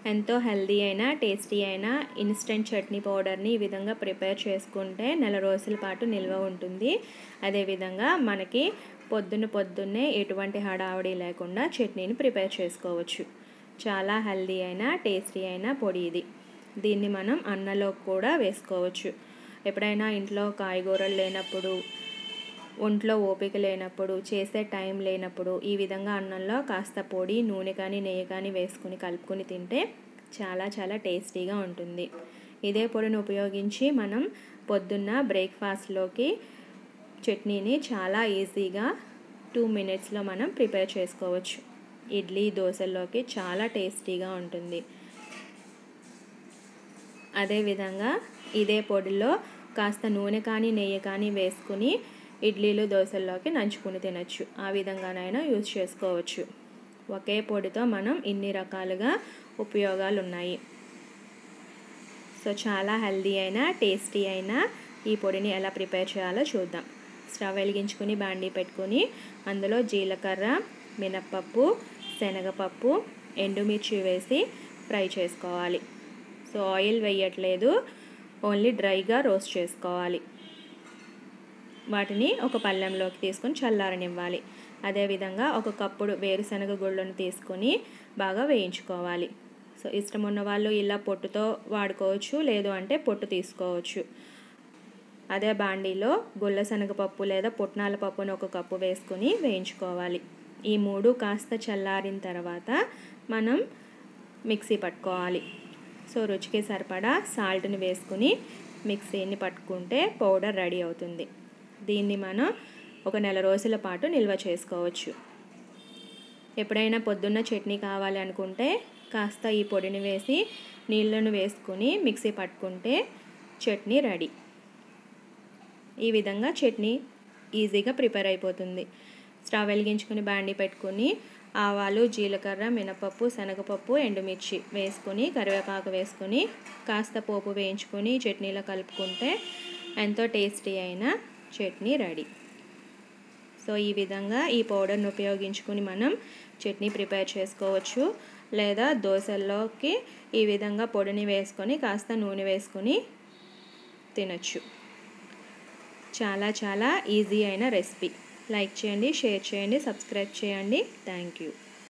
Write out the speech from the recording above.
ఎంతో హెల్దీ అయిన టేస్టీ అయిన ఇన్స్టెంట్ చట్నీ పౌడర్ని ఈ విధంగా ప్రిపేర్ చేసుకుంటే నెల రోజుల పాటు నిల్వ ఉంటుంది అదేవిధంగా మనకి పొద్దున్న పొద్దున్నే ఎటువంటి హడావుడి లేకుండా చట్నీని ప్రిపేర్ చేసుకోవచ్చు చాలా హెల్దీ అయిన టేస్టీ అయిన పొడి ఇది దీన్ని మనం అన్నలో కూడా వేసుకోవచ్చు ఎప్పుడైనా ఇంట్లో కాయగూరలు లేనప్పుడు ఒంట్లో ఓపిక లేనప్పుడు చేసే టైం లేనప్పుడు ఈ విధంగా అన్నంలో కాస్త పొడి నూనె కానీ నెయ్యి కానీ వేసుకుని కలుపుకొని తింటే చాలా చాలా టేస్టీగా ఉంటుంది ఇదే పొడిని ఉపయోగించి మనం పొద్దున్న బ్రేక్ఫాస్ట్లోకి చట్నీని చాలా ఈజీగా టూ మినిట్స్లో మనం ప్రిపేర్ చేసుకోవచ్చు ఇడ్లీ దోశల్లోకి చాలా టేస్టీగా ఉంటుంది అదేవిధంగా ఇదే పొడిలో కాస్త నూనె కానీ నెయ్యి కానీ వేసుకుని ఇడ్లీలు దోశల్లోకి నంచుకుని తినచ్చు ఆ విధంగానైనా యూజ్ చేసుకోవచ్చు ఒకే పొడితో మనం ఇన్ని రకాలుగా ఉపయోగాలు ఉన్నాయి సో చాలా హెల్దీ అయిన టేస్టీ అయిన ఈ పొడిని ఎలా ప్రిపేర్ చేయాలో చూద్దాం స్టవ్ వెలిగించుకుని బాండీ పెట్టుకుని అందులో జీలకర్ర మినప్పప్పు శనగపప్పు ఎండుమిర్చి వేసి ఫ్రై చేసుకోవాలి సో ఆయిల్ వేయట్లేదు ఓన్లీ డ్రైగా రోస్ట్ చేసుకోవాలి వాటిని ఒక పళ్ళెంలోకి తీసుకొని చల్లారనివ్వాలి అదేవిధంగా ఒక కప్పుడు వేరుశనగ గుళ్ళను తీసుకొని బాగా వేయించుకోవాలి సో ఇష్టం ఉన్న వాళ్ళు ఇలా పొట్టుతో వాడుకోవచ్చు లేదు అంటే పొట్టు తీసుకోవచ్చు అదే బాండీలో గుల్ల శనగపప్పు లేదా పుట్నాల పప్పును ఒక కప్పు వేసుకొని వేయించుకోవాలి ఈ మూడు కాస్త చల్లారిన తర్వాత మనం మిక్సీ పట్టుకోవాలి సో రుచికి సరిపడా సాల్ట్ని వేసుకుని మిక్సీని పట్టుకుంటే పౌడర్ రెడీ అవుతుంది దీన్ని మనం ఒక నెల రోజుల పాటు నిల్వ చేసుకోవచ్చు ఎప్పుడైనా పొద్దున్న చట్నీ కావాలి అనుకుంటే కాస్త ఈ పొడిని వేసి నీళ్ళను వేసుకుని మిక్సీ పట్టుకుంటే చట్నీ రెడీ ఈ విధంగా చట్నీ ఈజీగా ప్రిపేర్ అయిపోతుంది స్టవ్ వెలిగించుకుని బాండి పెట్టుకుని ఆవాలు జీలకర్ర మినపప్పు శనగపప్పు ఎండుమిర్చి వేసుకొని కరివేపాకు వేసుకొని కాస్త పోపు వేయించుకొని చట్నీలో కలుపుకుంటే ఎంతో టేస్టీ అయిన చట్నీ రెడీ సో ఈ విధంగా ఈ పౌడర్ని ఉపయోగించుకుని మనం చట్నీ ప్రిపేర్ చేసుకోవచ్చు లేదా దోశల్లోకి ఈ విధంగా పొడిని వేసుకొని కాస్త నూనె వేసుకొని తినచ్చు చాలా చాలా ఈజీ అయిన రెసిపీ లైక్ చేయండి షేర్ చేయండి సబ్స్క్రైబ్ చేయండి థ్యాంక్ యూ